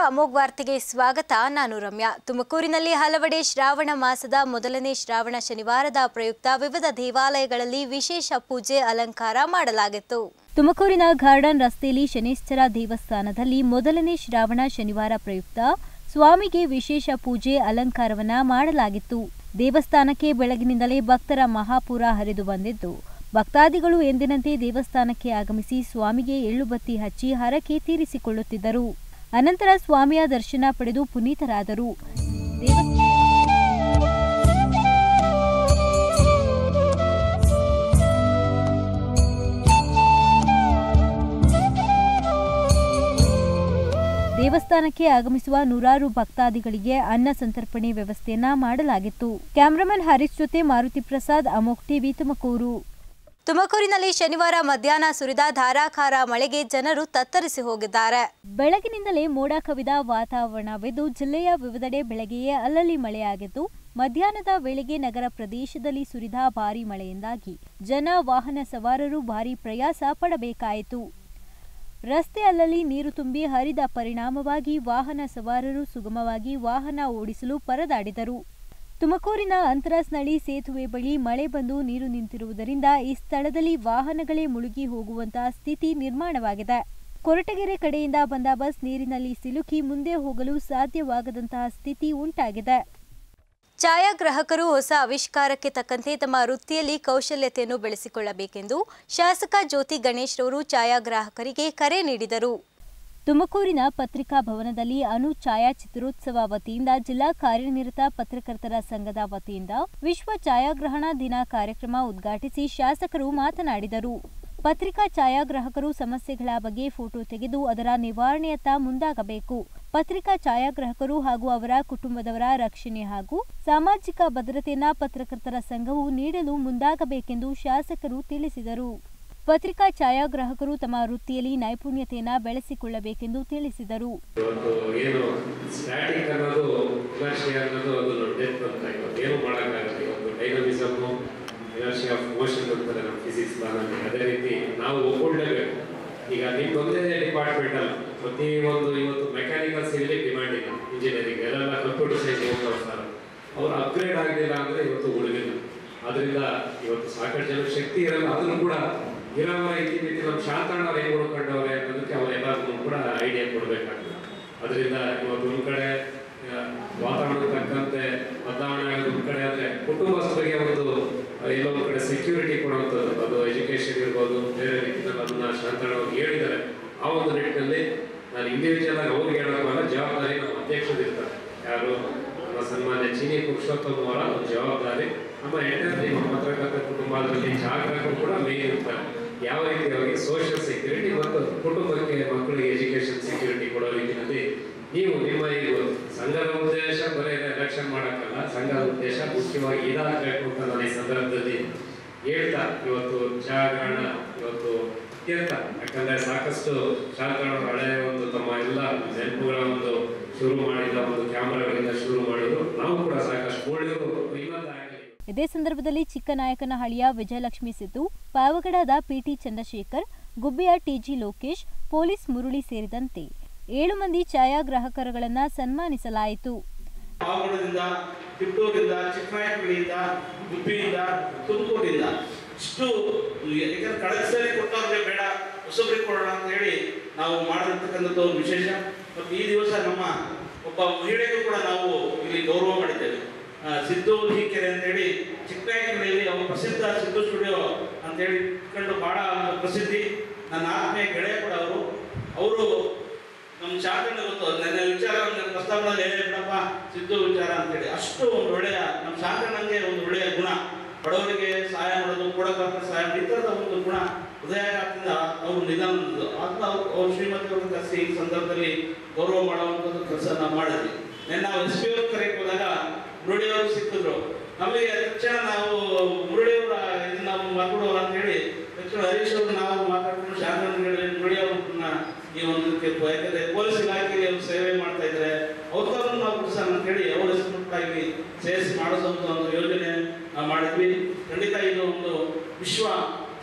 ಅಮೋಘ್ ವಾರ್ತೆಗೆ ಸ್ವಾಗತ ನಾನು ರಮ್ಯಾ ತುಮಕೂರಿನಲ್ಲಿ ಹಲವೆಡೆ ಶ್ರಾವಣ ಮಾಸದ ಮೊದಲನೇ ಶ್ರಾವಣ ಶನಿವಾರದ ಪ್ರಯುಕ್ತ ವಿವಿಧ ದೇವಾಲಯಗಳಲ್ಲಿ ವಿಶೇಷ ಪೂಜೆ ಅಲಂಕಾರ ಮಾಡಲಾಗಿತ್ತು ತುಮಕೂರಿನ ಗಾರ್ಡನ್ ರಸ್ತೆಯಲ್ಲಿ ಶನೇಶ್ವರ ದೇವಸ್ಥಾನದಲ್ಲಿ ಮೊದಲನೇ ಶ್ರಾವಣ ಶನಿವಾರ ಪ್ರಯುಕ್ತ ಸ್ವಾಮಿಗೆ ವಿಶೇಷ ಪೂಜೆ ಅಲಂಕಾರವನ್ನ ಮಾಡಲಾಗಿತ್ತು ದೇವಸ್ಥಾನಕ್ಕೆ ಬೆಳಗಿನಿಂದಲೇ ಭಕ್ತರ ಮಹಾಪೂರ ಹರಿದು ಬಂದಿದ್ದು ಭಕ್ತಾದಿಗಳು ಎಂದಿನಂತೆ ದೇವಸ್ಥಾನಕ್ಕೆ ಆಗಮಿಸಿ ಸ್ವಾಮಿಗೆ ಎಳ್ಳುಬತ್ತಿ ಹಚ್ಚಿ ಹರಕೆ ತೀರಿಸಿಕೊಳ್ಳುತ್ತಿದ್ದರು ಅನಂತರ ಸ್ವಾಮಿಯ ದರ್ಶನ ಪಡೆದು ಪುನೀತರಾದರು ದೇವ- ದೇವಸ್ಥಾನಕ್ಕೆ ಆಗಮಿಸುವ ನೂರಾರು ಭಕ್ತಾದಿಗಳಿಗೆ ಅನ್ನ ಸಂತರ್ಪಣೆ ವ್ಯವಸ್ಥೆಯನ್ನ ಮಾಡಲಾಗಿತ್ತು ಕ್ಯಾಮರಾಮನ್ ಹರೀಶ್ ಜೊತೆ ಮಾರುತಿ ಪ್ರಸಾದ್ ಅಮೋಕ್ ಟಿವಿ ತುಮಕೂರು ತುಮಕೂರಿನಲ್ಲಿ ಶನಿವಾರ ಮಧ್ಯಾಹ್ನ ಸುರಿದ ಧಾರಾಕಾರ ಮಳೆಗೆ ಜನರು ತತ್ತರಿಸಿ ಹೋಗಿದ್ದಾರೆ ಬೆಳಗಿನಿಂದಲೇ ಮೋಡ ಕವಿದ ವಾತಾವರಣವಿದ್ದು ಜಿಲ್ಲೆಯ ವಿವಿಧೆಡೆ ಬೆಳಗ್ಗೆಯೇ ಅಲ್ಲಲ್ಲಿ ಮಳೆಯಾಗಿದ್ದು ಮಧ್ಯಾಹ್ನದ ವೇಳೆಗೆ ನಗರ ಪ್ರದೇಶದಲ್ಲಿ ಸುರಿದ ಭಾರೀ ಮಳೆಯಿಂದಾಗಿ ಜನ ವಾಹನ ಸವಾರರು ಭಾರೀ ಪ್ರಯಾಸ ಪಡಬೇಕಾಯಿತು ರಸ್ತೆ ಅಲ್ಲಲ್ಲಿ ನೀರು ತುಂಬಿ ಹರಿದ ಪರಿಣಾಮವಾಗಿ ವಾಹನ ಸವಾರರು ಸುಗಮವಾಗಿ ವಾಹನ ಓಡಿಸಲು ಪರದಾಡಿದರು ತುಮಕೂರಿನ ಅಂತರಸ್ನಳ್ಳಿ ಸೇತುವೆ ಬಳಿ ಮಳೆ ಬಂದು ನೀರು ನಿಂತಿರುವುದರಿಂದ ಈ ಸ್ಥಳದಲ್ಲಿ ವಾಹನಗಳೇ ಮುಳುಗಿ ಹೋಗುವಂತಹ ಸ್ಥಿತಿ ನಿರ್ಮಾಣವಾಗಿದೆ ಕೊರಟಗೆರೆ ಕಡೆಯಿಂದ ಬಂದ ಬಸ್ ನೀರಿನಲ್ಲಿ ಸಿಲುಕಿ ಮುಂದೆ ಹೋಗಲು ಸಾಧ್ಯವಾಗದಂತಹ ಸ್ಥಿತಿ ಉಂಟಾಗಿದೆ ಛಾಯಾಗ್ರಾಹಕರು ಹೊಸ ಆವಿಷ್ಕಾರಕ್ಕೆ ತಕ್ಕಂತೆ ತಮ್ಮ ವೃತ್ತಿಯಲ್ಲಿ ಕೌಶಲ್ಯತೆಯನ್ನು ಬೆಳೆಸಿಕೊಳ್ಳಬೇಕೆಂದು ಶಾಸಕ ಜ್ಯೋತಿ ಗಣೇಶ್ ರವರು ಛಾಯಾಗ್ರಾಹಕರಿಗೆ ಕರೆ ನೀಡಿದರು ತುಮಕೂರಿನ ಪತ್ರಿಕಾ ಭವನದಲ್ಲಿ ಅನು ಛಾಯಾಚಿತ್ರೋತ್ಸವ ವತಿಯಿಂದ ಜಿಲ್ಲಾ ಕಾರ್ಯನಿರತ ಪತ್ರಕರ್ತರ ಸಂಘದ ವತಿಯಿಂದ ವಿಶ್ವ ಛಾಯಾಗ್ರಹಣ ದಿನ ಕಾರ್ಯಕ್ರಮ ಉದ್ಘಾಟಿಸಿ ಶಾಸಕರು ಮಾತನಾಡಿದರು ಪತ್ರಿಕಾ ಛಾಯಾಗ್ರಾಹಕರು ಸಮಸ್ಯೆಗಳ ಬಗ್ಗೆ ಫೋಟೋ ತೆಗೆದು ಅದರ ನಿವಾರಣೆಯತ್ತ ಮುಂದಾಗಬೇಕು ಪತ್ರಿಕಾ ಛಾಯಾಗ್ರಾಹಕರು ಹಾಗೂ ಅವರ ಕುಟುಂಬದವರ ರಕ್ಷಣೆ ಹಾಗೂ ಸಾಮಾಜಿಕ ಭದ್ರತೆಯನ್ನ ಪತ್ರಕರ್ತರ ಸಂಘವು ನೀಡಲು ಮುಂದಾಗಬೇಕೆಂದು ಶಾಸಕರು ತಿಳಿಸಿದರು ಪತ್ರಿಕಾ ಛಾಯಾಗ್ರಾಹಕರು ತಮ್ಮ ವೃತ್ತಿಯಲ್ಲಿ ನೈಪುಣ್ಯತೆಯನ್ನ ಬೆಳೆಸಿಕೊಳ್ಳಬೇಕೆಂದು ತಿಳಿಸಿದರು ಇವತ್ತು ಏನು ಸ್ಟ್ಯಾಟಿಕ್ ಅನ್ನೋದು ಇನರ್ಷಿಯಾ ಅನ್ನೋದು ಅದು ಡೆತ್ ಅಂತ ಇವತ್ತು ಏನು ಮಾಡೋಕ್ಕಾಗಲ್ಲ ಇವತ್ತು ಡೈನಮಿಸಮು ಇನರ್ಷಿಯಾ ಆಫ್ ಮೋಷನ್ ಅಂತಾರೆ ನಮ್ಮ ಫಿಸಿಕ್ಸ್ ಲಾನಲ್ಲಿ ಅದೇ ರೀತಿ ನಾವು ಒಪ್ಕೊಳ್ಳೇಬೇಕು ಈಗ ನಿಮ್ದೊಂದೇ ಡಿಪಾರ್ಟ್ಮೆಂಟ್ ಅಲ್ಲ ಪ್ರತಿ ಒಂದು ಇವತ್ತು ಮೆಕ್ಯಾನಿಕಲ್ ಸಿವಿಲ್ ಡಿಮ್ಯಾಂಡ್ ಇಲ್ಲ ಇಂಜಿನಿಯರಿಂಗ್ ಎಲ್ಲೆಲ್ಲ ಕಂಪ್ಯೂಟರ್ ಸೈನ್ಸ್ ಹೋಗ್ತಾರೆ ಅವ್ರು ಅಪ್ಗ್ರೇಡ್ ಆಗಲಿಲ್ಲ ಅಂದರೆ ಇವತ್ತು ಉಳಿದಿಲ್ಲ ಅದರಿಂದ ಇವತ್ತು ಸಾಕಷ್ಟು ಜನ ಶಕ್ತಿ ಇರಲ್ಲ ಅದನ್ನು ಕೂಡ ಇರೋವರ ಇತಿಮಿತಿ ನಮ್ಮ ಶಾಂತಣ್ಣವ್ರು ಹೆಂಗೆ ಉಳ್ಕೊಂಡವ್ರೆ ಅನ್ನೋದಕ್ಕೆ ಅವರೆಲ್ಲರಿಗೂ ಕೂಡ ಐಡಿಯಾ ಕೊಡಬೇಕಾಗ್ತದೆ ಅದರಿಂದ ಇವತ್ತು ಒಂದು ಕಡೆ ಆ, ವಾತಾವರಣಕ್ಕೆ ತಕ್ಕಂತೆ ಬದಲಾವಣೆ ಆಗೋದು ಒಂದು ಕಡೆ ಆದರೆ ಕುಟುಂಬಸ್ಥರಿಗೆ ಒಂದು ಆ, ಎಲ್ಲೋ ಒಂದು ಕಡೆ ಸೆಕ್ಯೂರಿಟಿ ಕೊಡುವಂಥದ್ದು ಅದು ಎಜುಕೇಶನ್ ಇರ್ಬೋದು ಬೇರೆ ರೀತಿಯಲ್ಲಿ ಅದನ್ನ ಶಾಂತಣ್ಣವ್ರು ಹೇಳಿದ್ದಾರೆ ಆ ಒಂದು ನಿಟ್ಟಿನಲ್ಲಿ ನಾನು ಇಂಡಿವಿಜುವಲ್ ಆಗಿ ಅವ್ರಿಗೆ ಹೇಳೋಕ್ಕಲ್ಲ ಜವಾಬ್ದಾರಿ ನಮ್ಮ ಅಧ್ಯಕ್ಷರು ಇರ್ತಾರೆ ಯಾರು ನಮ್ಮ ಸನ್ಮಾನ್ಯ ಚೀನಿ ಪುರುಷೋತ್ತಮ ಅವರ ಒಂದು ಜವಾಬ್ದಾರಿ ನಮ್ಮ ಹೆಂಡತಿ ನಮ್ಮ ಪತ್ರಕರ್ತ ಕುಟುಂಬದಲ್ಲಿ ಜಾಗೃತರು ಕೂಡ ಮೇನ್ ಇರ್ತಾರೆ ಯಾವ ರೀತಿ ಅವರಿಗೆ ಸೋಷಿಯಲ್ ಸೆಕ್ಯೂರಿಟಿ ಮತ್ತು ಕುಟುಂಬಕ್ಕೆ ಮಕ್ಕಳಿಗೆ ಎಜುಕೇಶನ್ ಸೆಕ್ಯೂರಿಟಿ ಕೊಡೋ ರೀತಿಯಲ್ಲಿ ನೀವು ನಿಮ್ಮ ಈ ಸಂಘದ ಉದ್ದೇಶ ಬರೀ ಎಲೆಕ್ಷನ್ ಮಾಡೋಕ್ಕಲ್ಲ ಸಂಘದ ಉದ್ದೇಶ ಮುಖ್ಯವಾಗಿ ಇದಾಗಬೇಕು ಅಂತ ನಾನು ಈ ಸಂದರ್ಭದಲ್ಲಿ ಹೇಳ್ತಾ ಇವತ್ತು ಜಾಗರಣ ಇವತ್ತು ಅತ್ಯಂತ ಯಾಕಂದ್ರೆ ಸಾಕಷ್ಟು ಶಾಲೆಗಳು ಹಳೆಯ ಒಂದು ತಮ್ಮ ಎಲ್ಲ ನೆನಪುಗಳ ಒಂದು ಶುರು ಮಾಡಿದ ಒಂದು ಕ್ಯಾಮರಾಗಳಿಂದ ಶುರು ಮಾಡಿದ್ರು ನಾವು ಕೂಡ ಸಾಕಷ್ಟು ಒಳ್ಳೆಯದು ಇನ್ನೊಂದಾಗಲಿ ಇದೇ ಸಂದರ್ಭದಲ್ಲಿ ಚಿಕ್ಕನಾಯಕನಹಳ್ಳಿಯ ವಿಜಯಲಕ್ಷ್ಮಿ ಸಿದ್ದು ಪಾವಗಡದ ಪಿಟಿ ಚಂದ್ರಶೇಖರ್ ಗುಬ್ಬಿಯ ಟಿಜಿ ಲೋಕೇಶ್ ಪೊಲೀಸ್ ಮುರುಳಿ ಸೇರಿದಂತೆ ಏಳು ಮಂದಿ ಛಾಯಾಗ್ರಾಹಕರುಗಳನ್ನ ಸನ್ಮಾನಿಸಲಾಯಿತು ಪಾವಗಡದಿಂದ ತಿಪ್ಟೂರಿಂದ ಚಿಕ್ಕನಾಯಕನಹಳ್ಳಿಯಿಂದ ಗುಬ್ಬಿಯಿಂದ ತುಮಕೂರಿಂದ ಇಷ್ಟು ಯಾಕಂದ್ರೆ ಕಳೆದ ಸರಿ ಕೊಟ್ಟವ್ರಿಗೆ ಬೇಡ ಹೊಸಬ್ರಿಗೆ ಕೊಡೋಣ ಅಂತ ಹೇಳಿ ನಾವು ಮಾಡಿರ್ತಕ್ಕಂಥದ್ದು ಒಂದು ವಿಶೇಷ ಮತ್ತು ಈ ದಿವಸ ನಮ್ಮ ಒಬ್ಬ ಮಹಿಳೆಗೂ ಕೂಡ ನಾವು ಇಲ್ಲಿ ಗೌರವ ಮಾಡಿದ್ದೇವೆ ಆ, ಸಿದ್ದು ಹೀಕೆರೆ ಅಂತೇಳಿ ಚಿಕ್ಕನಾಯಕನಹಳ್ಳಿಯಲ್ಲಿ ಅವರು ಪ್ರಸಿದ್ಧ ಸಿದ್ದು ಸ್ಟುಡಿಯೋ ಅಂತೇಳಿ ಇಟ್ಕೊಂಡು ಬಹಳ ಒಂದು ಪ್ರಸಿದ್ಧಿ ನನ್ನ ಆತ್ಮೀಯ ಗೆಳೆಯ ಕೂಡ ಅವರು ಅವರು ನಮ್ಮ ಶಾಸನ ಗೊತ್ತು ನನ್ನ ವಿಚಾರ ನನ್ನ ಪ್ರಸ್ತಾವದಲ್ಲಿ ಹೇಳಿ ಬಿಡಪ್ಪ ಸಿದ್ದು ವಿಚಾರ ಅಂತೇಳಿ ಅಷ್ಟು ಒಂದು ಒಳ್ಳೆಯ ನಮ್ಮ ಶಾಸನಂಗೆ ಒಂದು ಒಳ್ಳೆಯ ಗುಣ ಬಡವರಿಗೆ ಸಹಾಯ ಮಾಡೋದು ಕೊಡೋಕೆ ಸಹಾಯ ಈ ಥರದ ಒಂದು ಗುಣ ಹೃದಯಾಘಾತದಿಂದ ಅವರು ನಿಧನ ಹೊಂದಿದ್ರು. ಅದನ್ನ ಅವ್ರು ಅವ್ರ ಶ್ರೀಮತಿ ಅವ್ರನ್ನ ಕರೆಸಿ ಈ ಸಂದರ್ಭದಲ್ಲಿ ಗೌರವ ಮಾಡುವಂಥದ್ದು ಕೆಲಸ ನಾವು ಮಾಡಿದ್ವಿ ನೆನ್ನೆ ನಾವು ಎಸ್ ಪಿ ಅವ್ರು ಕರೆಯಕ್ಕೆ ಹೋದಾಗ ಮುರಳಿಯವರು ಸಿಕ್ಕಿದ್ರು ನಮಗೆ ತಕ್ಷಣ ನಾವು ಮುರಳಿಯವರ ಇದನ್ನ ನಾವು ಮಾಡ್ಕೊಡೋರು ಅಂತ ಹೇಳಿ ತಕ್ಷಣ ಹರೀಶ್ ಅವರು ನಾವು ಮಾತಾಡ್ಕೊಂಡು ಶಾಂತನಗರ ಮುರಳಿ ಅವ್ರನ್ನ ಈ ಒಂದು ಇದಕ್ಕೆ ಯಾಕಂದ್ರೆ ಪೊಲೀಸ್ ಇಲಾಖೆಯಲ್ಲಿ ಅವರು ಸೇವೆ ಮಾಡ್ತಾ ಇದ್ದಾರೆ ಅವ್ರನ್ನು ನಾವು ಬಿಡಿಸೋಣ ಅಂತ ಹೇಳಿ ಅವ್ರ ಹೆಸರು ಕೂಡ ಇಲ್ಲಿ ಸೇರಿಸಿ ಮಾಡಿಸೋಂಥ ಒಂದು ಯೋಜನೆ ನಾವು ಮಾಡಿದ್ವಿ ಖಂಡಿತ ಇದು ಒಂದು ವಿಶ್ವ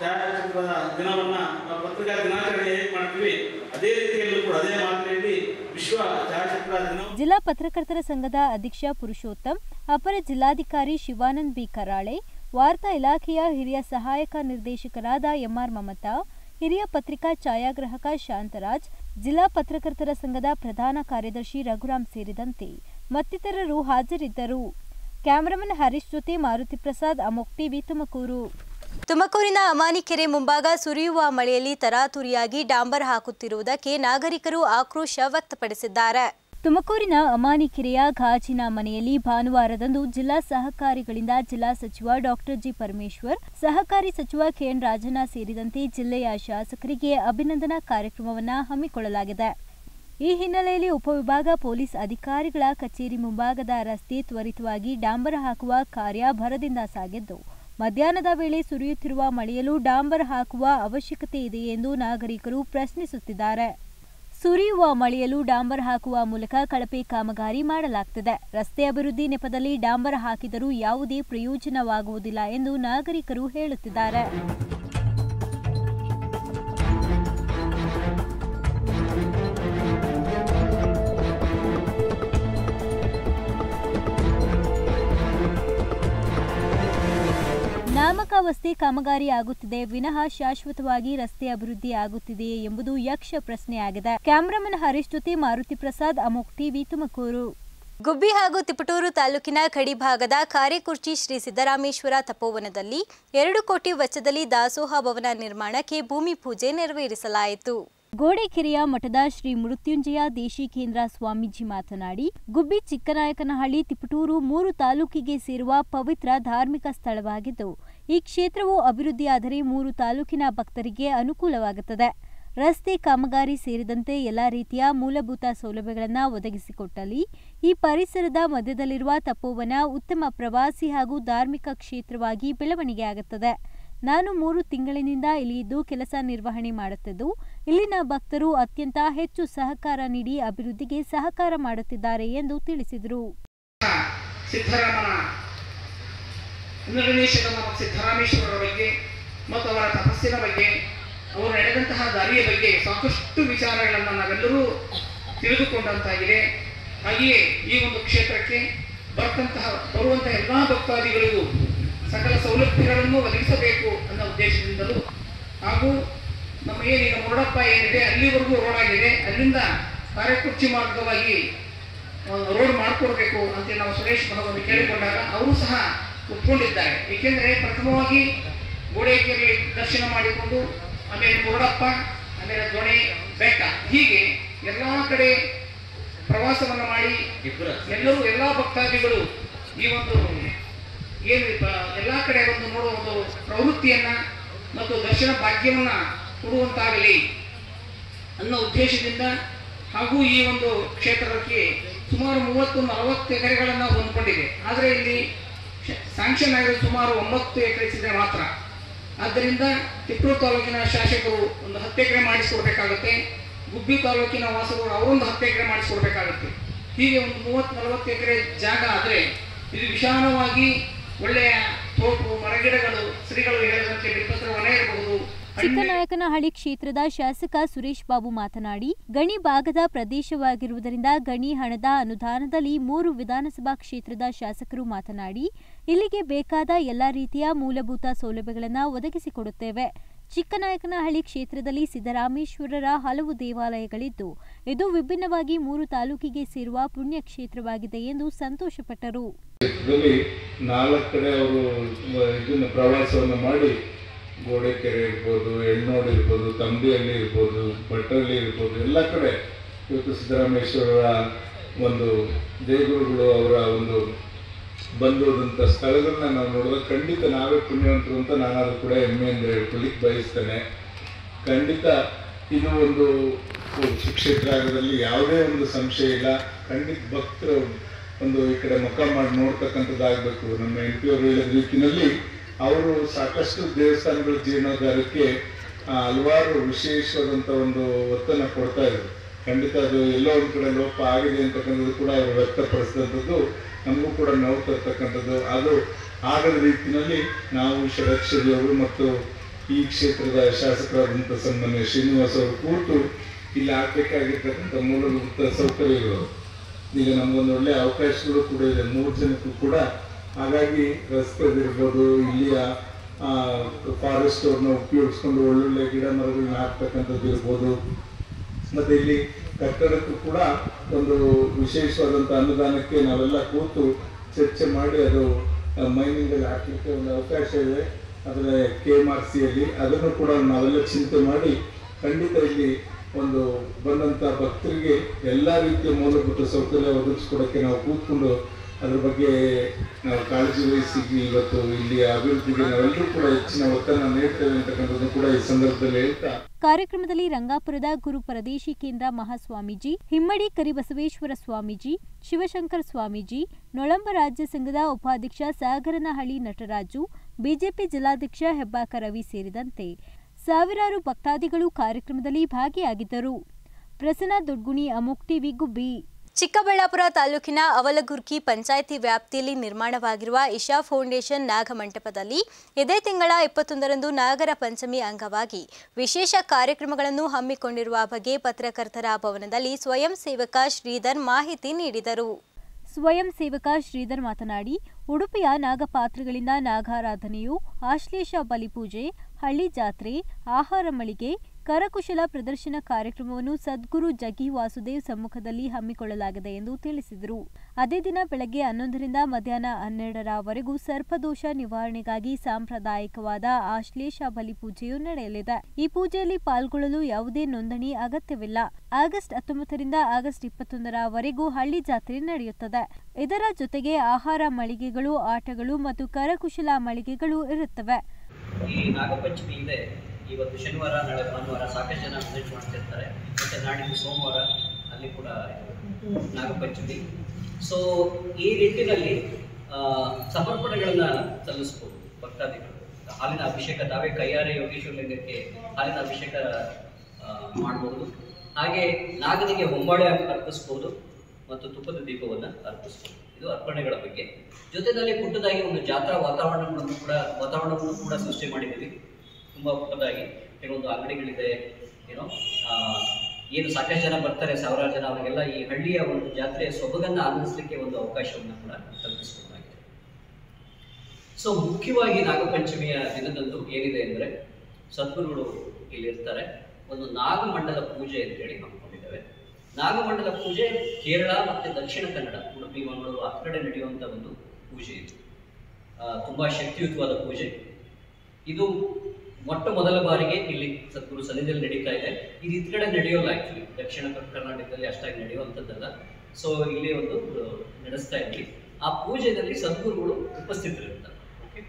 ಛಾಯಾಚಿತ್ರದ ದಿನವನ್ನ ನಾವು ಪತ್ರಿಕಾ ದಿನಾಚರಣೆ ಹೇಗೆ ಮಾಡ್ತೀವಿ ಅದೇ ರೀತಿಯಲ್ಲೂ ಕೂಡ ಅದೇ ಮಾದರಿಯಲ್ಲಿ ವಿಶ್ವ ಛಾಯಾಚಿತ್ರ ದಿನ ಜಿಲ್ಲಾ ಪತ್ರಕರ್ತರ ಸಂಘದ ಅಧ್ಯಕ್ಷ ಪುರುಷೋತ್ತಮ್ ಅಪರ ಜಿಲ್ಲಾಧಿಕಾರಿ ಶಿವಾನಂದ್ ಬಿ ಕರಾಳೆ ವಾರ್ತಾ ಇಲಾಖೆಯ ಹಿರಿಯ ಸಹಾಯಕ ನಿರ್ದೇಶಕರಾದ ಎಂಆರ್ ಮಮತಾ ಹಿರಿಯ ಪತ್ರಿಕಾ ಛಾಯಾಗ್ರಾಹಕ ಶಾಂತರಾಜ್ ಜಿಲ್ಲಾ ಪತ್ರಕರ್ತರ ಸಂಘದ ಪ್ರಧಾನ ಕಾರ್ಯದರ್ಶಿ ರಘುರಾಮ್ ಸೇರಿದಂತೆ ಮತ್ತಿತರರು ಹಾಜರಿದ್ದರು ಕ್ಯಾಮರಾಮನ್ ಹರೀಶ್ ಜೊತೆ ಮಾರುತಿ ಪ್ರಸಾದ್ ಅಮೋಕ್ ಟಿವಿ ತುಮಕೂರು ತುಮಕೂರಿನ ಅಮಾನಿಕೆರೆ ಮುಂಭಾಗ ಸುರಿಯುವ ಮಳೆಯಲ್ಲಿ ತರಾತುರಿಯಾಗಿ ಡಾಂಬರ್ ಹಾಕುತ್ತಿರುವುದಕ್ಕೆ ನಾಗರಿಕರು ಆಕ್ರೋಶ ವ್ಯಕ್ತಪಡಿಸಿದ್ದಾರೆ ತುಮಕೂರಿನ ಅಮಾನಿಕೆರೆಯ ಗಾಜಿನ ಮನೆಯಲ್ಲಿ ಭಾನುವಾರದಂದು ಜಿಲ್ಲಾ ಸಹಕಾರಿಗಳಿಂದ ಜಿಲ್ಲಾ ಸಚಿವ ಡಾಕ್ಟರ್ ಜಿ ಪರಮೇಶ್ವರ್ ಸಹಕಾರಿ ಸಚಿವ ಕೆಎನ್ ರಾಜಣ್ಣ ಸೇರಿದಂತೆ ಜಿಲ್ಲೆಯ ಶಾಸಕರಿಗೆ ಅಭಿನಂದನಾ ಕಾರ್ಯಕ್ರಮವನ್ನು ಹಮ್ಮಿಕೊಳ್ಳಲಾಗಿದೆ ಈ ಹಿನ್ನೆಲೆಯಲ್ಲಿ ಉಪವಿಭಾಗ ಪೊಲೀಸ್ ಅಧಿಕಾರಿಗಳ ಕಚೇರಿ ಮುಂಭಾಗದ ರಸ್ತೆ ತ್ವರಿತವಾಗಿ ಡಾಂಬರ ಹಾಕುವ ಕಾರ್ಯ ಭರದಿಂದ ಸಾಗಿದ್ದು ಮಧ್ಯಾಹ್ನದ ವೇಳೆ ಸುರಿಯುತ್ತಿರುವ ಮಳೆಯಲ್ಲೂ ಡಾಂಬರ್ ಹಾಕುವ ಅವಶ್ಯಕತೆ ಇದೆ ಎಂದು ನಾಗರಿಕರು ಪ್ರಶ್ನಿಸುತ್ತಿದ್ದಾರೆ ಸುರಿಯುವ ಮಳೆಯಲ್ಲೂ ಡಾಂಬರ್ ಹಾಕುವ ಮೂಲಕ ಕಳಪೆ ಕಾಮಗಾರಿ ಮಾಡಲಾಗ್ತಿದೆ ರಸ್ತೆ ಅಭಿವೃದ್ಧಿ ನೆಪದಲ್ಲಿ ಡಾಂಬರ್ ಹಾಕಿದರೂ ಯಾವುದೇ ಪ್ರಯೋಜನವಾಗುವುದಿಲ್ಲ ಎಂದು ನಾಗರಿಕರು ಹೇಳುತ್ತಿದ್ದಾರೆ ನಾಮಕಾವಸ್ಥೆ ಕಾಮಗಾರಿ ಆಗುತ್ತಿದೆ ವಿನಃ ಶಾಶ್ವತವಾಗಿ ರಸ್ತೆ ಅಭಿವೃದ್ಧಿ ಆಗುತ್ತಿದೆಯೇ ಎಂಬುದು ಯಕ್ಷ ಪ್ರಶ್ನೆಯಾಗಿದೆ ಕ್ಯಾಮರಾಮನ್ ಹರೀಶ್ ಜೊತೆ ಮಾರುತಿ ಪ್ರಸಾದ್ ಅಮೋಕ್ ಟಿವಿ ತುಮಕೂರು ಗುಬ್ಬಿ ಹಾಗೂ ತಿಪಟೂರು ತಾಲೂಕಿನ ಕಡಿಭಾಗದ ಕಾರೆಕುರ್ಚಿ ಶ್ರೀ ಸಿದ್ದರಾಮೇಶ್ವರ ತಪೋವನದಲ್ಲಿ ಎರಡು ಕೋಟಿ ವೆಚ್ಚದಲ್ಲಿ ದಾಸೋಹ ಭವನ ನಿರ್ಮಾಣಕ್ಕೆ ಭೂಮಿ ಪೂಜೆ ನೆರವೇರಿಸಲಾಯಿತು ಗೋಡೆಕೆರೆಯ ಮಠದ ಶ್ರೀ ಮೃತ್ಯುಂಜಯ ದೇಶಿಕೇಂದ್ರ ಸ್ವಾಮೀಜಿ ಮಾತನಾಡಿ ಗುಬ್ಬಿ ಚಿಕ್ಕನಾಯಕನಹಳ್ಳಿ ತಿಪಟೂರು ಮೂರು ತಾಲೂಕಿಗೆ ಸೇರುವ ಪವಿತ್ರ ಧಾರ್ಮಿಕ ಸ್ಥಳವಾಗಿದ್ದು ಈ ಕ್ಷೇತ್ರವು ಅಭಿವೃದ್ಧಿಯಾದರೆ ಮೂರು ತಾಲೂಕಿನ ಭಕ್ತರಿಗೆ ಅನುಕೂಲವಾಗುತ್ತದೆ ರಸ್ತೆ ಕಾಮಗಾರಿ ಸೇರಿದಂತೆ ಎಲ್ಲ ರೀತಿಯ ಮೂಲಭೂತ ಸೌಲಭ್ಯಗಳನ್ನು ಒದಗಿಸಿಕೊಟ್ಟಲ್ಲಿ ಈ ಪರಿಸರದ ಮಧ್ಯದಲ್ಲಿರುವ ತಪೋವನ ಉತ್ತಮ ಪ್ರವಾಸಿ ಹಾಗೂ ಧಾರ್ಮಿಕ ಕ್ಷೇತ್ರವಾಗಿ ಬೆಳವಣಿಗೆಯಾಗುತ್ತದೆ ನಾನು ಮೂರು ತಿಂಗಳಿನಿಂದ ಇಲ್ಲಿ ಇದ್ದು ಕೆಲಸ ನಿರ್ವಹಣೆ ಮಾಡುತ್ತಿದ್ದು ಇಲ್ಲಿನ ಭಕ್ತರು ಅತ್ಯಂತ ಹೆಚ್ಚು ಸಹಕಾರ ನೀಡಿ ಅಭಿವೃದ್ಧಿಗೆ ಸಹಕಾರ ಮಾಡುತ್ತಿದ್ದಾರೆ ಎಂದು ತಿಳಿಸಿದರು ಸಿದ್ದರಾಮನ ನಿರ್ದೇಶಕ ಸಿದ್ದರಾಮೇಶ್ವರರ ಬಗ್ಗೆ ಮತ್ತು ಅವರ ತಪಸ್ಸಿನ ಬಗ್ಗೆ ಅವರು ನಡೆದಂತಹ ದಾರಿಯ ಬಗ್ಗೆ ಸಾಕಷ್ಟು ವಿಚಾರಗಳನ್ನು ನಾವೆಲ್ಲರೂ ತಿಳಿದುಕೊಂಡಂತಾಗಿದೆ ಹಾಗೆಯೇ ಈ ಒಂದು ಕ್ಷೇತ್ರಕ್ಕೆ ಬರ್ತಂತಹ ಬರುವಂತಹ ಎಲ್ಲ ಭಕ್ತಾದಿಗಳಿಗೂ ಸಕಲ ಸೌಲಭ್ಯಗಳನ್ನು ಒದಗಿಸಬೇಕು ಅನ್ನೋ ಉದ್ದೇಶದಿಂದಲೂ ಹಾಗೂ ನಮ್ಮ ಏನೀಗ ಮುರಡಪ್ಪ ಏನಿದೆ ಅಲ್ಲಿವರೆಗೂ ರೋಡ್ ಆಗಿದೆ ಅಲ್ಲಿಂದ ಕಾರೆಕುರ್ಚಿ ಮಾರ್ಗವಾಗಿ ರೋಡ್ ಮಾಡಿಕೊಡ್ಬೇಕು ಅಂತ ನಾವು ಸುರೇಶ್ ಭಗವಂತ ಕೇಳಿಕೊಂಡಾಗ ಅವರು ಸಹ ಒಪ್ಕೊಂಡಿದ್ದಾರೆ ಏಕೆಂದರೆ ಪ್ರಥಮವಾಗಿ ಗೋಡೆಕೆರೆ ದರ್ಶನ ಮಾಡಿಕೊಂಡು ಆಮೇಲೆ ಮುರಡಪ್ಪ ಆಮೇಲೆ ದೊಣೆ ಬೆಟ್ಟ ಹೀಗೆ ಎಲ್ಲ ಕಡೆ ಪ್ರವಾಸವನ್ನು ಮಾಡಿ ಎಲ್ಲರೂ ಎಲ್ಲ ಭಕ್ತಾದಿಗಳು ಈ ಒಂದು ಏನು ಪ- ಎಲ್ಲ ಕಡೆ ಒಂದು ನೋಡುವ ಒಂದು ಪ್ರವೃತ್ತಿಯನ್ನ ಮತ್ತು ದರ್ಶನ ಭಾಗ್ಯವನ್ನ ಕೊಡುವಂತಾಗಲಿ ಅನ್ನೋ ಉದ್ದೇಶದಿಂದ ಹಾಗೂ ಈ ಒಂದು ಕ್ಷೇತ್ರಕ್ಕೆ ಸುಮಾರು ಮೂವತ್ತು ನಲವತ್ತು ಎಕರೆಗಳನ್ನು ಹೊಂದ್ಕೊಂಡಿದೆ ಆದರೆ ಇಲ್ಲಿ ಸ್ಯಾಂಕ್ಷನ್ ಆಗಿರೋದು ಸುಮಾರು ಒಂಬತ್ತು ಎಕರೆ ಇದ್ರೆ ಮಾತ್ರ ಆದ್ದರಿಂದ ತಿಪ್ಪೂರು ತಾಲೂಕಿನ ಶಾಸಕರು ಒಂದು ಹತ್ತು ಎಕರೆ ಮಾಡಿಸ್ಕೊಡ್ಬೇಕಾಗುತ್ತೆ ಗುಬ್ಬಿ ತಾಲೂಕಿನ ವಾಸಗಳು ಅವರೊಂದು ಹತ್ತು ಎಕರೆ ಮಾಡಿಸ್ಕೊಡ್ಬೇಕಾಗುತ್ತೆ ಹೀಗೆ ಒಂದು ಮೂವತ್ತು ನಲವತ್ತು ಎಕರೆ ಜಾಗ ಆದರೆ ಇದು ವಿಶಾಲವಾಗಿ ಒಳ್ಳೆಯ ತೋಟು ಮರಗಿಡಗಳು ಶ್ರೀಗಳು ಹೇಳಿದಂತೆ ಬಿಲ್ಪತ್ರ ವನ ಇರಬಹುದು ಹಣ್ಣು- ಚಿಕ್ಕನಾಯಕನಹಳ್ಳಿ ಕ್ಷೇತ್ರದ ಶಾಸಕ ಸುರೇಶ್ ಬಾಬು ಮಾತನಾಡಿ ಗಣಿ ಭಾಗದ ಪ್ರದೇಶವಾಗಿರುವುದರಿಂದ ಗಣಿ ಹಣದ ಅನುದಾನದಲ್ಲಿ ಮೂರು ವಿಧಾನಸಭಾ ಕ್ಷೇತ್ರದ ಶಾಸಕರು ಮಾತನಾಡಿ ಇಲ್ಲಿಗೆ ಬೇಕಾದ ಎಲ್ಲ ರೀತಿಯ ಮೂಲಭೂತ ಸೌಲಭ್ಯಗಳನ್ನು ಒದಗಿಸಿಕೊಡುತ್ತೇವೆ ಚಿಕ್ಕನಾಯಕನಹಳ್ಳಿ ಕ್ಷೇತ್ರದಲ್ಲಿ ಸಿದ್ದರಾಮೇಶ್ವರರ ಹಲವು ದೇವಾಲಯಗಳಿದ್ದು ಇದು ವಿಭಿನ್ನವಾಗಿ ಮೂರು ತಾಲೂಕಿಗೆ ಸೇರುವ ಪುಣ್ಯ ಕ್ಷೇತ್ರವಾಗಿದೆ ಎಂದು ಸಂತೋಷಪಟ್ಟರು ಇದರಲ್ಲಿ ನಾಲ್ಕು ಕಡೆ ಅವರು ಇದನ್ನ ಪ್ರವಾಸವನ್ನು ಮಾಡಿ ಗೋಡೆಕೆರೆ ಇರ್ಬೋದು ಎಣ್ಣೋಡು ಇರ್ಬೋದು ತಂಬಿಯಲ್ಲಿ ಇರ್ಬೋದು ಭಟ್ರಲ್ಲಿ ಇರ್ಬೋದು ಎಲ್ಲ ಕಡೆ ಇವತ್ತು ಸಿದ್ದರಾಮೇಶ್ವರರ ಒಂದು ದೇಗುರುಗಳು ಅವರ ಒಂದು ಬಂದೋದಂಥ ಸ್ಥಳಗಳನ್ನ ನಾವು ನೋಡಿದಾಗ ಖಂಡಿತ ನಾವೇ ಪುಣ್ಯವಂತರು ಅಂತ ನಾನಾದ್ರೂ ಕೂಡ ಹೆಮ್ಮೆಯಿಂದ ಹೇಳ್ಕೊಳ್ಳಿಕ್ಕೆ ಬಯಸ್ತೇನೆ ಖಂಡಿತ ಇದು ಒಂದು ಕ್ಷೇತ್ರ ಆಗೋದ್ರಲ್ಲಿ ಯಾವುದೇ ಒಂದು ಸಂಶಯ ಇಲ್ಲ ಖಂಡಿತ ಭಕ್ತರು ಒಂದು ಈ ಕಡೆ ಮುಖ ಮಾಡಿ ನೋಡ್ತಕ್ಕಂಥದ್ದಾಗಬೇಕು ನಮ್ಮ ಎಂ ಪಿ ಅವರು ಹೇಳಿದ ರೀತಿಯಲ್ಲಿ ಅವರು ಸಾಕಷ್ಟು ದೇವಸ್ಥಾನಗಳ ಜೀರ್ಣೋದ್ಧಾರಕ್ಕೆ ಆ, ಹಲವಾರು ವಿಶೇಷವಾದಂಥ ಒಂದು ಒತ್ತನ್ನು ಕೊಡ್ತಾ ಇದ್ರು ಖಂಡಿತ ಅದು ಎಲ್ಲೋ ಒಂದು ಕಡೆ ಲೋಪ ಆಗಿದೆ ಅಂತಕ್ಕಂಥದ್ದು ಕೂಡ ಅವರು ವ್ಯಕ್ತಪಡಿಸಿದಂಥದ್ದು ನಮಗೂ ಕೂಡ ನೋವು ತರ್ತಕ್ಕಂಥದ್ದು ಅದು ಆಗದ ರೀತಿಯಲ್ಲಿ ನಾವು ಷಡಕ್ಷರಿಯವರು ಮತ್ತು ಈ ಕ್ಷೇತ್ರದ ಶಾಸಕರಾದಂಥ ಸನ್ಮಾನ್ಯ ಶ್ರೀನಿವಾಸ್ ಅವರು ಕೂತು ಇಲ್ಲಿ ಆಗಬೇಕಾಗಿರ್ತಕ್ಕಂಥ ಮೂಲಭೂತ ಸೌಕರ್ಯಗಳು ಈಗ ನಮಗೊಂದು ಒಳ್ಳೆ ಅವಕಾಶಗಳು ಕೂಡ ಇದೆ ಮೂರು ಜನಕ್ಕೂ ಕೂಡ ಹಾಗಾಗಿ ರಸ್ತೆದಿರ್ಬೋದು ಇಲ್ಲಿಯ ಫಾರೆಸ್ಟ್ ಅವ್ರನ್ನ ಉಪಯೋಗಿಸ್ಕೊಂಡು ಒಳ್ಳೊಳ್ಳೆ ಗಿಡ ಮರಗಳನ್ನ ಹಾಕ್ತಕ್ಕಂಥದ್ದು ಇರ್ಬೋದು ಮತ್ತೆ ಇಲ್ಲಿ ಕಟ್ಟಡಕ್ಕೂ ಕೂಡ ಒಂದು ವಿಶೇಷವಾದಂಥ ಅನುದಾನಕ್ಕೆ ನಾವೆಲ್ಲ ಕೂತು ಚರ್ಚೆ ಮಾಡಿ ಅದು ಮೈನಿಂಗ್ ಅಲ್ಲಿ ಹಾಕ್ಲಿಕ್ಕೆ ಒಂದು ಅವಕಾಶ ಇದೆ ಅದರ ಕೆ ಎಮ್ ಆರ್ ಸಿಯಲ್ಲಿ ಅದನ್ನು ಕೂಡ ನಾವೆಲ್ಲ ಚಿಂತೆ ಮಾಡಿ ಖಂಡಿತ ಇಲ್ಲಿ ಒಂದು ಬಂದಂಥ ಭಕ್ತರಿಗೆ ಎಲ್ಲ ರೀತಿಯ ಮೂಲಭೂತ ಸೌಕರ್ಯ ಒದಗಿಸ್ಕೊಡೋಕ್ಕೆ ನಾವು ಕೂತ್ಕೊಂಡು ಅದ್ರ ಬಗ್ಗೆ ನಾವು ಕಾಳಜಿ ವಹಿಸಿ ಇವತ್ತು ಇಲ್ಲಿ ಅಭಿವೃದ್ಧಿಗೆ ನಾವೆಲ್ಲರೂ ಕೂಡ ಹೆಚ್ಚಿನ ಒತ್ತನ್ನು ನೀಡ್ತೇವೆ ಅಂತಕ್ಕಂಥದ್ದು ಕೂಡ ಈ ಸಂದರ್ಭದಲ್ಲಿ ಹೇಳ್ತಾ ಕಾರ್ಯಕ್ರಮದಲ್ಲಿ ರಂಗಾಪುರದ ಗುರು ಪರದೇಶಿ ಕೇಂದ್ರ ಮಹಾಸ್ವಾಮೀಜಿ ಹಿಮ್ಮಡಿ ಕರಿಬಸವೇಶ್ವರ ಸ್ವಾಮೀಜಿ ಶಿವಶಂಕರ ಸ್ವಾಮೀಜಿ ನೊಳಂಬ ರಾಜ್ಯ ಸಂಘದ ಉಪಾಧ್ಯಕ್ಷ ಸಾಗರನಹಳ್ಳಿ ನಟರಾಜು ಬಿಜೆಪಿ ಜಿಲ್ಲಾಧ್ಯಕ್ಷ ಹೆಬ್ಬಾಕ ರವಿ ಸೇರಿದಂತೆ ಸಾವಿರಾರು ಭಕ್ತಾದಿಗಳು ಕಾರ್ಯಕ್ರಮದಲ್ಲಿ ಭಾಗಿಯಾಗಿದ್ದರು ಪ್ರಸನ್ನ ದೊಡ್ಗುಣಿ ಅಮೋಕ್ ಟಿವಿ ಗುಬ್ಬಿ ಚಿಕ್ಕಬಳ್ಳಾಪುರ ತಾಲೂಕಿನ ಅವಲಗುರ್ಕಿ ಪಂಚಾಯಿತಿ ವ್ಯಾಪ್ತಿಯಲ್ಲಿ ನಿರ್ಮಾಣವಾಗಿರುವ ಇಶಾ ಫೌಂಡೇಶನ್ ನಾಗಮಂಟಪದಲ್ಲಿ ಇದೇ ತಿಂಗಳ ಇಪ್ಪತ್ತೊಂದರಂದು ನಾಗರ ಪಂಚಮಿ ಅಂಗವಾಗಿ ವಿಶೇಷ ಕಾರ್ಯಕ್ರಮಗಳನ್ನು ಹಮ್ಮಿಕೊಂಡಿರುವ ಬಗ್ಗೆ ಪತ್ರಕರ್ತರ ಭವನದಲ್ಲಿ ಸ್ವಯಂ ಸೇವಕ ಶ್ರೀಧರ್ ಮಾಹಿತಿ ನೀಡಿದರು ಸ್ವಯಂ ಸೇವಕ ಶ್ರೀಧರ್ ಮಾತನಾಡಿ ಉಡುಪಿಯ ನಾಗಪಾತ್ರಗಳಿಂದ ನಾಗಾರಾಧನೆಯು ಆಶ್ಲೇಷ ಬಲಿಪೂಜೆ ಹಳ್ಳಿ ಜಾತ್ರೆ ಆಹಾರ ಮಳಿಗೆ ಕರಕುಶಲ ಪ್ರದರ್ಶನ ಕಾರ್ಯಕ್ರಮವನ್ನು ಸದ್ಗುರು ಜಗಿ ವಾಸುದೇವ್ ಸಮ್ಮುಖದಲ್ಲಿ ಹಮ್ಮಿಕೊಳ್ಳಲಾಗಿದೆ ಎಂದು ತಿಳಿಸಿದರು ಅದೇ ದಿನ ಬೆಳಗ್ಗೆ ಹನ್ನೊಂದರಿಂದ ಮಧ್ಯಾಹ್ನ ಹನ್ನೆರಡರವರೆಗೂ ಸರ್ಪದೋಷ ನಿವಾರಣೆಗಾಗಿ ಸಾಂಪ್ರದಾಯಿಕವಾದ ಆಶ್ಲೇಷ ಬಲಿಪೂಜೆಯು ನಡೆಯಲಿದೆ ಈ ಪೂಜೆಯಲ್ಲಿ ಪಾಲ್ಗೊಳ್ಳಲು ಯಾವುದೇ ನೋಂದಣಿ ಅಗತ್ಯವಿಲ್ಲ ಆಗಸ್ಟ್ ಹತ್ತೊಂಬತ್ತರಿಂದ ಆಗಸ್ಟ್ ಇಪ್ಪತ್ತೊಂದರವರೆಗೂ ಹಳ್ಳಿ ಜಾತ್ರೆ ನಡೆಯುತ್ತದೆ ಇದರ ಜೊತೆಗೆ ಆಹಾರ ಮಳಿಗೆಗಳು ಆಟಗಳು ಮತ್ತು ಕರಕುಶಲ ಮಳಿಗೆಗಳು ಇರುತ್ತವೆ ಈ ನಾಗಪಂಚಮಿ ಇದೆ ಇವತ್ತು ಶನಿವಾರ ನಾಳೆ ಭಾನುವಾರ ಸಾಕಷ್ಟು ಜನ ವಿಸಿಟ್ ಮಾಡ್ತಿರ್ತಾರೆ ಮತ್ತು ನಾಡಿದ್ದು ಸೋಮವಾರ ಅಲ್ಲಿ ಕೂಡ ನಾಗಪಂಚಮಿ ಸೊ ಈ ನಿಟ್ಟಿನಲ್ಲಿ ಆ, ಸಮರ್ಪಣೆಗಳನ್ನ ಸಲ್ಲಿಸ್ಬೋದು ಭಕ್ತಾದಿಗಳು ಹಾಲಿನ ಅಭಿಷೇಕ ತಾವೇ ಕೈಯಾರೆ ಯೋಗೇಶ್ವರ ಲಿಂಗಕ್ಕೆ ಹಾಲಿನ ಅಭಿಷೇಕ ಆ, ಮಾಡ್ಬೋದು ಹಾಗೆ ನಾಗನಿಗೆ ಹೊಂಬಾಳೆ ಅರ್ಪಿಸ್ಬೋದು ಮತ್ತು ತುಪ್ಪದ ದೀಪವನ್ನು ಅರ್ಪಿಸ್ಬೋದು ಇದು ಅರ್ಪಣೆಗಳ ಬಗ್ಗೆ ಜೊತೆಯಲ್ಲಿ ಪುಟ್ಟದಾಗಿ ಒಂದು ಜಾತ್ರಾ ವಾತಾವರಣವನ್ನು ಕೂಡ ವಾತಾವರಣವನ್ನು ಕೂಡ ಸೃಷ್ಟಿ ಮಾಡಿದ್ದೀವಿ ತುಂಬ ಪುಟ್ಟದಾಗಿ ಕೆಲವೊಂದು ಅಂಗಡಿಗಳಿದೆ ಏನೋ ಆ, ಏನು ಸಾಕಷ್ಟು ಜನ ಬರ್ತಾರೆ ಸಾವಿರಾರು ಜನ ಅವರಿಗೆಲ್ಲ ಈ ಹಳ್ಳಿಯ ಒಂದು ಜಾತ್ರೆಯ ಸೊಬಗನ್ನು ಆನಂದಿಸಲಿಕ್ಕೆ ಒಂದು ಅವಕಾಶವನ್ನು ಕೂಡ ಕಲ್ಪಿಸಿಕೊಡಲಾಗಿದೆ ಸೊ ಮುಖ್ಯವಾಗಿ ನಾಗಪಂಚಮಿಯ ದಿನದಂದು ಏನಿದೆ ಅಂದರೆ ಸದ್ಗುರುಗಳು ಇಲ್ಲಿ ಇರ್ತಾರೆ ಒಂದು ನಾಗಮಂಡಲ ಪೂಜೆ ಅಂತೇಳಿ ಹಮ್ಮಿಕೊಂಡಿದ್ದೇವೆ ನಾಗಮಂಡಲ ಪೂಜೆ ಕೇರಳ ಮತ್ತು ದಕ್ಷಿಣ ಕನ್ನಡ ಉಡುಪಿ ಮಂಗಳೂರು ಆ ಕಡೆ ನಡೆಯುವಂಥ ಒಂದು ಪೂಜೆ ಇದು ಆ, ತುಂಬಾ ಶಕ್ತಿಯುತವಾದ ಪೂಜೆ ಇದು ಮೊಟ್ಟ ಮೊದಲ ಬಾರಿಗೆ ಇಲ್ಲಿ ಸದ್ಗುರು ಸನ್ನಿಧಿಯಲ್ಲಿ ನಡೀತಾ ಇದೆ ಇದು ಇದ್ ಕಡೆ ನಡೆಯೋಲ್ಲ ಆಕ್ಚುಲಿ ದಕ್ಷಿಣ ಕರ್ನಾಟಕದಲ್ಲಿ ಅಷ್ಟಾಗಿ ನಡೆಯುವಂಥದ್ದಲ್ಲ ಸೊ ಇಲ್ಲಿ ಒಂದು ಆ, ನಡೆಸ್ತಾ ಇದ್ವಿ ಆ ಪೂಜೆಯಲ್ಲಿ ಸದ್ಗುರುಗಳು ಉಪಸ್ಥಿತರಿರ್ತಾರೆ ಓಕೆ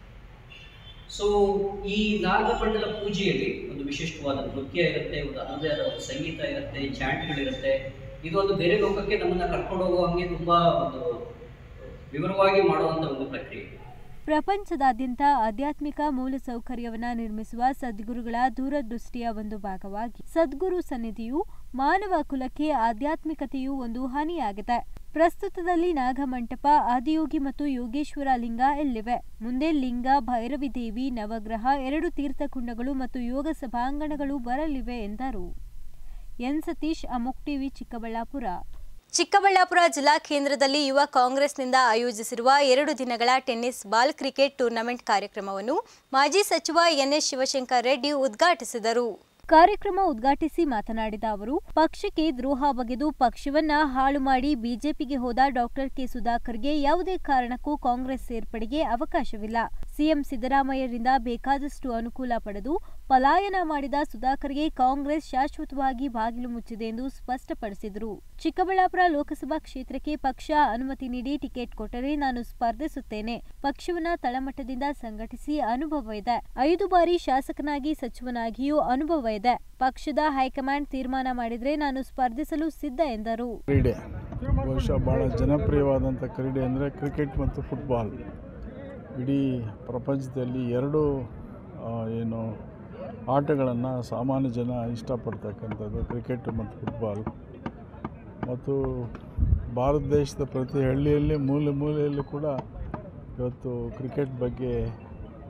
ಸೊ ಈ ನಾಗಮಂಡಲ ಪೂಜೆಯಲ್ಲಿ ಒಂದು ವಿಶಿಷ್ಟವಾದ ನೃತ್ಯ ಇರುತ್ತೆ ಒಂದು ಅನ್ನದೇ ಆದ ಒಂದು ಸಂಗೀತ ಇರುತ್ತೆ ಚಾಂಟ್ಗಳಿರುತ್ತೆ ಇದು ಒಂದು ಬೇರೆ ಲೋಕಕ್ಕೆ ನಮ್ಮನ್ನ ಕರ್ಕೊಂಡು ಹೋಗೋ ಹಂಗೆ ತುಂಬಾ ಒಂದು ವಿವರವಾಗಿ ಮಾಡುವಂತ ಒಂದು ಪ್ರಕ್ರಿಯೆ ಪ್ರಪಂಚದಾದ್ಯಂತ ಆಧ್ಯಾತ್ಮಿಕ ಮೂಲಸೌಕರ್ಯವನ್ನ ನಿರ್ಮಿಸುವ ಸದ್ಗುರುಗಳ ದೂರದೃಷ್ಟಿಯ ಒಂದು ಭಾಗವಾಗಿ ಸದ್ಗುರು ಸನ್ನಿಧಿಯು ಮಾನವ ಕುಲಕ್ಕೆ ಆಧ್ಯಾತ್ಮಿಕತೆಯು ಒಂದು ಹಾನಿಯಾಗಿದೆ ಪ್ರಸ್ತುತದಲ್ಲಿ ನಾಗಮಂಟಪ ಆದಿಯೋಗಿ ಮತ್ತು ಯೋಗೇಶ್ವರ ಲಿಂಗ ಇಲ್ಲಿವೆ ಮುಂದೆ ಲಿಂಗ ಭೈರವಿ ದೇವಿ ನವಗ್ರಹ ಎರಡು ತೀರ್ಥಕುಂಡಗಳು ಮತ್ತು ಯೋಗ ಸಭಾಂಗಣಗಳು ಬರಲಿವೆ ಎಂದರು ಎನ್ ಸತೀಶ್ ಅಮೋಕ್ ಟಿವಿ ಚಿಕ್ಕಬಳ್ಳಾಪುರ ಚಿಕ್ಕಬಳ್ಳಾಪುರ ಜಿಲ್ಲಾ ಕೇಂದ್ರದಲ್ಲಿ ಯುವ ಕಾಂಗ್ರೆಸ್ನಿಂದ ಆಯೋಜಿಸಿರುವ ಎರಡು ದಿನಗಳ ಟೆನ್ನಿಸ್ ಬಾಲ್ ಕ್ರಿಕೆಟ್ ಟೂರ್ನಮೆಂಟ್ ಕಾರ್ಯಕ್ರಮವನ್ನು ಮಾಜಿ ಸಚಿವ ಎನ್ಎಸ್ ಶಿವಶಂಕರ್ ರೆಡ್ಡಿ ಉದ್ಘಾಟಿಸಿದರು ಕಾರ್ಯಕ್ರಮ ಉದ್ಘಾಟಿಸಿ ಮಾತನಾಡಿದ ಅವರು ಪಕ್ಷಕ್ಕೆ ದ್ರೋಹ ಬಗೆದು ಪಕ್ಷವನ್ನ ಹಾಳು ಮಾಡಿ ಬಿಜೆಪಿಗೆ ಹೋದ ಡಾಕ್ಟರ್ ಕೆ ಸುಧಾಕರ್ಗೆ ಯಾವುದೇ ಕಾರಣಕ್ಕೂ ಕಾಂಗ್ರೆಸ್ ಸೇರ್ಪಡೆಗೆ ಅವಕಾಶವಿಲ್ಲ ಸಿಎಂ ಸಿದ್ದರಾಮಯ್ಯರಿಂದ ಬೇಕಾದಷ್ಟು ಅನುಕೂಲ ಪಡೆದು ಪಲಾಯನ ಮಾಡಿದ ಸುಧಾಕರ್ಗೆ ಕಾಂಗ್ರೆಸ್ ಶಾಶ್ವತವಾಗಿ ಬಾಗಿಲು ಮುಚ್ಚಿದೆ ಎಂದು ಸ್ಪಷ್ಟಪಡಿಸಿದರು ಚಿಕ್ಕಬಳ್ಳಾಪುರ ಲೋಕಸಭಾ ಕ್ಷೇತ್ರಕ್ಕೆ ಪಕ್ಷ ಅನುಮತಿ ನೀಡಿ ಟಿಕೆಟ್ ಕೊಟ್ಟರೆ ನಾನು ಸ್ಪರ್ಧಿಸುತ್ತೇನೆ ಪಕ್ಷವನ್ನ ತಳಮಟ್ಟದಿಂದ ಸಂಘಟಿಸಿ ಅನುಭವ ಇದೆ ಐದು ಬಾರಿ ಶಾಸಕನಾಗಿ ಸಚಿವನಾಗಿಯೂ ಅನುಭವ ಇದೆ ಪಕ್ಷದ ಹೈಕಮಾಂಡ್ ತೀರ್ಮಾನ ಮಾಡಿದ್ರೆ ನಾನು ಸ್ಪರ್ಧಿಸಲು ಸಿದ್ಧ ಎಂದರು ಕ್ರೀಡೆ ಬಹುಶಃ ಭಾಳ ಜನಪ್ರಿಯವಾದಂಥ ಕ್ರೀಡೆ ಅಂದರೆ ಕ್ರಿಕೆಟ್ ಮತ್ತು ಫುಟ್ಬಾಲ್ ಇಡೀ ಪ್ರಪಂಚದಲ್ಲಿ ಎರಡು ಆ, ಏನು ಆಟಗಳನ್ನು ಸಾಮಾನ್ಯ ಜನ ಇಷ್ಟಪಡ್ತಕ್ಕಂಥದ್ದು ಕ್ರಿಕೆಟ್ ಮತ್ತು ಫುಟ್ಬಾಲ್ ಮತ್ತು ಭಾರತ ದೇಶದ ಪ್ರತಿ ಹಳ್ಳಿಯಲ್ಲಿ ಮೂಲೆ ಮೂಲೆಯಲ್ಲೂ ಕೂಡ ಇವತ್ತು ಕ್ರಿಕೆಟ್ ಬಗ್ಗೆ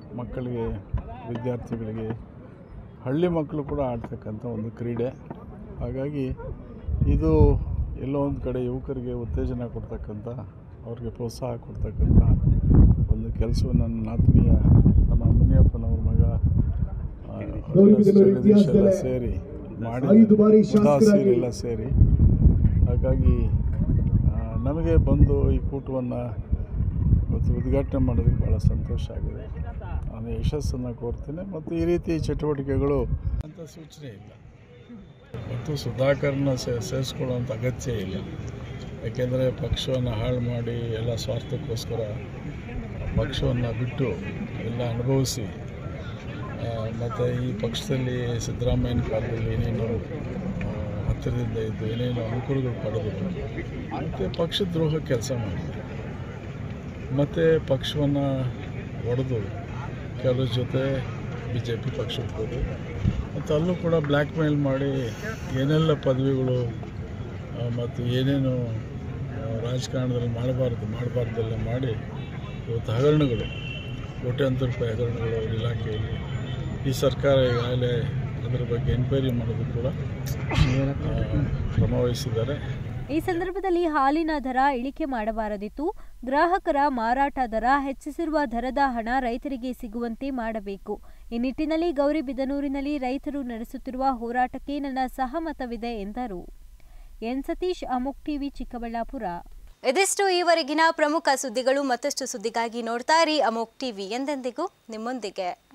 ಮಕ್ಕಳಿಗೆ ವಿದ್ಯಾರ್ಥಿಗಳಿಗೆ ಹಳ್ಳಿ ಮಕ್ಕಳು ಕೂಡ ಆಡ್ತಕ್ಕಂಥ ಒಂದು ಕ್ರೀಡೆ ಹಾಗಾಗಿ ಇದು ಎಲ್ಲೋ ಒಂದು ಕಡೆ ಯುವಕರಿಗೆ ಉತ್ತೇಜನ ಕೊಡ್ತಕ್ಕಂಥ ಅವ್ರಿಗೆ ಪ್ರೋತ್ಸಾಹ ಕೊಡ್ತಕ್ಕಂಥ ಒಂದು ಕೆಲಸವನ್ನು ನನ್ನ ಆತ್ಮೀಯ ನಮ್ಮ ಮುನಿಯಪ್ಪನವ್ರ ಮಗ ಆ, ಜಗದೀಶ್ ಎಲ್ಲ ಸೇರಿ ಮಾಡಿ ಎಲ್ಲ ಸೇರಿ ಹಾಗಾಗಿ ಆ, ನಮಗೆ ಬಂದು ಈ ಕೂಟವನ್ನು ಇವತ್ತು ಉದ್ಘಾಟನೆ ಮಾಡೋದಕ್ಕೆ ಭಾಳ ಸಂತೋಷ ಆಗಿದೆ ನಾನು ಯಶಸ್ಸನ್ನು ಕೋರ್ತೀನಿ ಮತ್ತು ಈ ರೀತಿ ಚಟುವಟಿಕೆಗಳು ಅಂತ ಸೂಚನೆ ಇಲ್ಲ ಮತ್ತು ಸುಧಾಕರ್ನ ಸೇ ಸೇರಿಸ್ಕೊಳ್ಳೋಂಥ ಅಗತ್ಯ ಇಲ್ಲ ಯಾಕೆಂದರೆ ಪಕ್ಷವನ್ನು ಹಾಳು ಮಾಡಿ ಎಲ್ಲ ಸ್ವಾರ್ಥಕ್ಕೋಸ್ಕರ ಪಕ್ಷವನ್ನು ಬಿಟ್ಟು ಎಲ್ಲ ಅನುಭವಿಸಿ ಮತ್ತು ಈ ಪಕ್ಷದಲ್ಲಿ ಸಿದ್ದರಾಮಯ್ಯನ ಕಾಲದಲ್ಲಿ ಏನೇನು ಆ, ಹತ್ತಿರದಿಂದ ಇದ್ದು ಏನೇನು ಅನುಕೂಲಗಳು ಪಡೆದರು ಮತ್ತು ಪಕ್ಷದ್ರೋಹ ಕೆಲಸ ಮಾಡಿದ್ದಾರೆ ಮತ್ತು ಪಕ್ಷವನ್ನು ಒಡೆದು ಕೆಲವ್ರ ಜೊತೆ ಬಿ ಜೆ ಪಿ ಪಕ್ಷಕ್ಕೆ ಹೋಗಿ ಮತ್ತು ಅಲ್ಲೂ ಕೂಡ ಬ್ಲ್ಯಾಕ್ ಮೇಲ್ ಮಾಡಿ ಏನೆಲ್ಲ ಪದವಿಗಳು ಆ, ಮತ್ತು ಏನೇನು ಆ, ರಾಜಕಾರಣದಲ್ಲಿ ಮಾಡಬಾರ್ದು ಮಾಡಬಾರ್ದೆಲ್ಲ ಮಾಡಿ ಇವತ್ತು ಹಗರಣಗಳು ಕೋಟ್ಯಾಂತರ ರೂಪಾಯಿ ಹಗರಣಗಳು ಅವ್ರ ಇಲಾಖೆಯಲ್ಲಿ ಈ ಸರ್ಕಾರ ಈಗಾಗಲೇ ಅದರ ಬಗ್ಗೆ ಎನ್ಕ್ವೈರಿ ಮಾಡೋದು ಕೂಡ ಆ, ಕ್ರಮ ವಹಿಸಿದ್ದಾರೆ ಈ ಸಂದರ್ಭದಲ್ಲಿ ಹಾಲಿನ ದರ ಇಳಿಕೆ ಮಾಡಬಾರದಿತ್ತು ಗ್ರಾಹಕರ ಮಾರಾಟ ದರ ಹೆಚ್ಚಿಸಿರುವ ದರದ ಹಣ ರೈತರಿಗೆ ಸಿಗುವಂತೆ ಮಾಡಬೇಕು ಈ ನಿಟ್ಟಿನಲ್ಲಿ ಗೌರಿಬಿದನೂರಿನಲ್ಲಿ ರೈತರು ನಡೆಸುತ್ತಿರುವ ಹೋರಾಟಕ್ಕೆ ನನ್ನ ಸಹಮತವಿದೆ ಎಂದರು ಎನ್ ಸತೀಶ್ ಅಮುಕ್ ಟಿವಿ ಚಿಕ್ಕಬಳ್ಳಾಪುರ ಇದಿಷ್ಟು ಈವರೆಗಿನ ಪ್ರಮುಖ ಸುದ್ದಿಗಳು ಮತ್ತಷ್ಟು ಸುದ್ದಿಗಾಗಿ ನೋಡ್ತಾ ಇರಿ ಅಮೋಕ್ ಟಿವಿ ಎಂದೆಂದಿಗೂ ನಿಮ್ಮೊಂದಿಗೆ